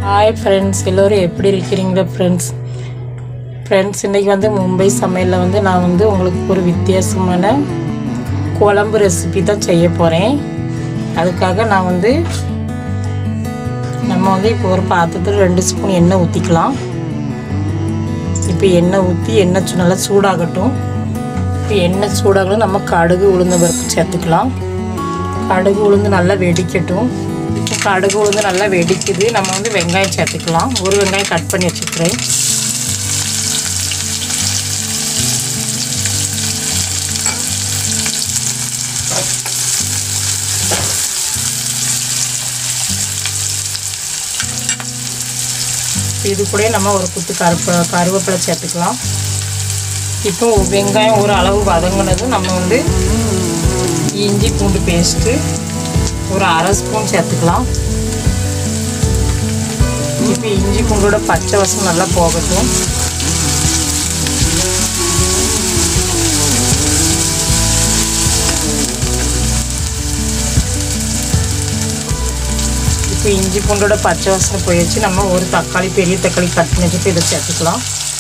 hi friends எல்லோரும் எப்படி இருக்கிறீங்களா ஃப்ரெண்ட்ஸ் ஃப்ரெண்ட்ஸ் இன்றைக்கி வந்து மும்பை சமையலில் வந்து நான் வந்து உங்களுக்கு ஒரு வித்தியாசமான குழம்பு ரெசிபி தான் செய்ய போகிறேன் அதுக்காக நான் வந்து நம்ம வந்து இப்போ ஒரு பாத்திரத்தில் ரெண்டு ஸ்பூன் எண்ணெய் ஊற்றிக்கலாம் இப்போ எண்ணெய் ஊற்றி எண்ணெய் சு- நல்லா சூடாகட்டும் இப்போ எண்ணெய் சூடாகணும் நம்ம கடுகு உளுந்த பருப்பு சேர்த்துக்கலாம் கடுகு உளுந்து நல்லா வெடிக்கட்டும் இப்போ கடுகு உளுந்து நல்லா வெடிக்குது நம்ம வந்து வெங்காயம் சேர்த்துக்கலாம் ஒரு வெங்காயம் கட் பண்ணி வச்சுக்கிறேன் இது கூட நம்ம ஒரு குத்து கருப்ப கருவேப்பிலை சேர்த்துக்கலாம் இப்போ வெங்காயம் ஒரு அளவு வதங்கினதும் நம்ம வந்து இஞ்சி பூண்டு பேஸ்ட்டு ஒரு அரை ஸ்பூன் சேர்த்துக்கலாம் இப்போ இஞ்சி பூண்டோட பச்சை வாசம் நல்லா போகட்டும் இப்போ இஞ்சி பூண்டோட பச்சை வாசனை போயிடுச்சு நம்ம ஒரு தக்காளி பெரிய தக்காளி கட் பண்ணி வச்சுட்டு இதை சேர்த்துக்கலாம்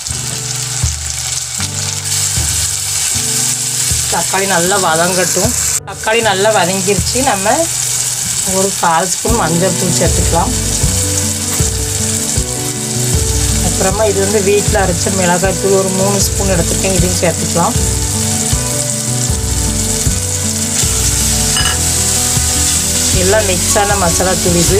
தக்காளி நல்லா வதங்கட்டும் தக்காளி நல்லா வதங்கிருச்சு நம்ம ஒரு கால் ஸ்பூன் மஞ்சள் தூள் சேர்த்துக்கலாம் அப்புறமா இது வந்து வீட்டில் அரைச்ச மிளகாய் தூள் ஒரு மூணு ஸ்பூன் எடுத்துருக்கேன் இதையும் சேர்த்துக்கலாம் எல்லாம் மிக்ஸான மசாலா தூள் இது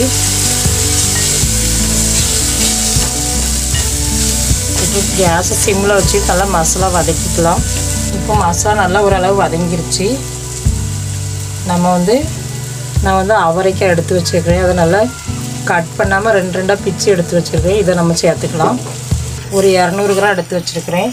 இப்போ கேஸை சிம்மில் வச்சு நல்லா மசாலா வதக்கிக்கலாம் இப்போ மசாலா நல்லா ஓரளவு வதங்கிருச்சு நம்ம வந்து நான் வந்து அவரைக்காய் எடுத்து வச்சுருக்கிறேன் அதை நல்லா கட் பண்ணாமல் ரெண்டு ரெண்டாக பிச்சு எடுத்து வச்சுருக்கேன் இதை நம்ம சேர்த்துக்கலாம் ஒரு இரநூறு கிராம் எடுத்து வச்சுருக்கிறேன்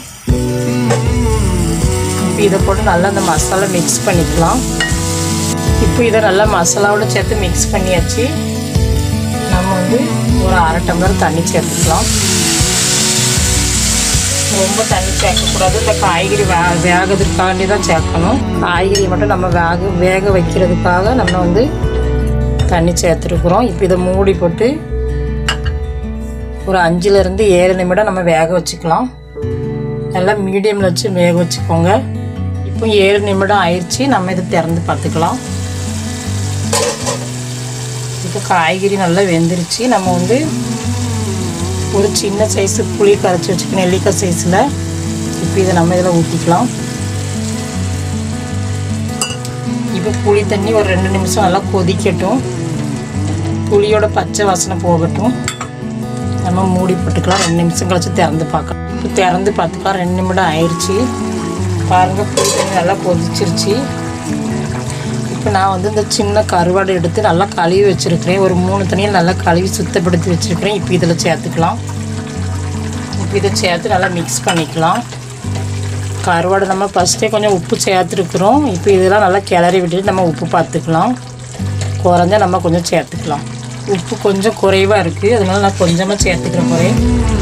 இப்போ இதை போட்டு நல்லா அந்த மசாலா மிக்ஸ் பண்ணிக்கலாம் இப்போ இதை நல்லா மசாலாவோட சேர்த்து மிக்ஸ் பண்ணியாச்சு நம்ம வந்து ஒரு அரை டம்ளர் தண்ணி சேர்த்துக்கலாம் ரொம்ப தண்ணி சேர்க்கக்கூடாது இந்த காய்கறி வே வேகிறதுக்காண்டி தான் சேர்க்கணும் காய்கறி மட்டும் நம்ம வேக வேக வைக்கிறதுக்காக நம்ம வந்து தண்ணி சேர்த்துருக்குறோம் இப்போ இதை மூடி போட்டு ஒரு அஞ்சுலேருந்து ஏழு நிமிடம் நம்ம வேக வச்சுக்கலாம் நல்லா மீடியமில் வச்சு வேக வச்சுக்கோங்க இப்போ ஏழு நிமிடம் ஆயிடுச்சு நம்ம இதை திறந்து பார்த்துக்கலாம் இப்போ காய்கறி நல்லா வெந்துருச்சு நம்ம வந்து ஒரு சின்ன சைஸு புளி கரைச்சி வச்சுக்க நெல்லிக்காய் சைஸில் இப்போ இதை நம்ம இதில் ஊற்றிக்கலாம் இப்போ புளி தண்ணி ஒரு ரெண்டு நிமிஷம் நல்லா கொதிக்கட்டும் புளியோட பச்சை வாசனை போகட்டும் நம்ம மூடி போட்டுக்கலாம் ரெண்டு நிமிஷம் கழிச்சு திறந்து பார்க்கலாம் இப்போ திறந்து பார்த்துக்கலாம் ரெண்டு நிமிடம் ஆயிடுச்சு பாருங்கள் புளி தண்ணி நல்லா கொதிச்சிருச்சு இப்போ நான் வந்து இந்த சின்ன கருவாடை எடுத்து நல்லா கழுவி வச்சுருக்கிறேன் ஒரு மூணு தண்ணியில் நல்லா கழுவி சுத்தப்படுத்தி வச்சுருக்கிறேன் இப்போ இதில் சேர்த்துக்கலாம் இப்போ இதை சேர்த்து நல்லா மிக்ஸ் பண்ணிக்கலாம் கருவாடை நம்ம ஃபஸ்ட்டே கொஞ்சம் உப்பு சேர்த்துருக்குறோம் இப்போ இதெல்லாம் நல்லா கிளறி விட்டுட்டு நம்ம உப்பு பார்த்துக்கலாம் குறைஞ்சா நம்ம கொஞ்சம் சேர்த்துக்கலாம் உப்பு கொஞ்சம் குறைவாக இருக்குது அதனால நான் கொஞ்சமாக சேர்த்துக்கிற போகிறேன்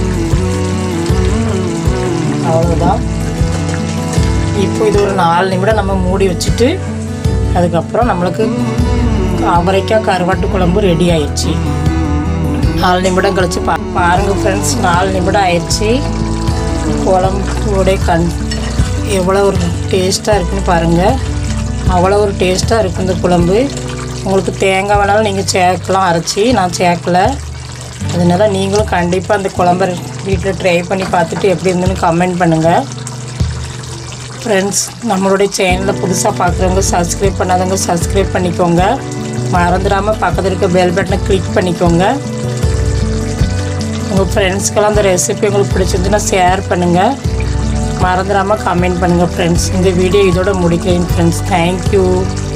அவ்வளோதான் இப்போ இது ஒரு நாலு நிமிடம் நம்ம மூடி வச்சுட்டு அதுக்கப்புறம் நம்மளுக்கு அவரைக்காய் கருவாட்டு குழம்பு ரெடி ஆயிடுச்சு நாலு நிமிடம் கழிச்சு பா பாருங்கள் ஃப்ரெண்ட்ஸ் நாலு நிமிடம் ஆயிடுச்சு குழம்புடைய கண் எவ்வளோ ஒரு டேஸ்ட்டாக இருக்குன்னு பாருங்கள் அவ்வளோ ஒரு டேஸ்ட்டாக இருக்கும் இந்த குழம்பு உங்களுக்கு தேங்காய் வேணாலும் நீங்கள் சேர்க்கலாம் அரைச்சி நான் சேர்க்கல அதனால நீங்களும் கண்டிப்பாக அந்த குழம்ப வீட்டில் ட்ரை பண்ணி பார்த்துட்டு எப்படி இருந்துன்னு கமெண்ட் பண்ணுங்கள் ஃப்ரெண்ட்ஸ் நம்மளுடைய சேனலில் புதுசாக பார்க்குறவங்க சப்ஸ்கிரைப் பண்ணாதவங்க சப்ஸ்கிரைப் பண்ணிக்கோங்க மறந்துடாமல் பக்கத்தில் இருக்க பெல் பட்டனை கிளிக் பண்ணிக்கோங்க உங்கள் ஃப்ரெண்ட்ஸ்க்கெல்லாம் அந்த ரெசிபி உங்களுக்கு பிடிச்சிருந்துச்சுன்னா ஷேர் பண்ணுங்கள் மறந்துடாமல் கமெண்ட் பண்ணுங்கள் ஃப்ரெண்ட்ஸ் இந்த வீடியோ இதோட முடிக்கிறேன் ஃப்ரெண்ட்ஸ் தேங்க்யூ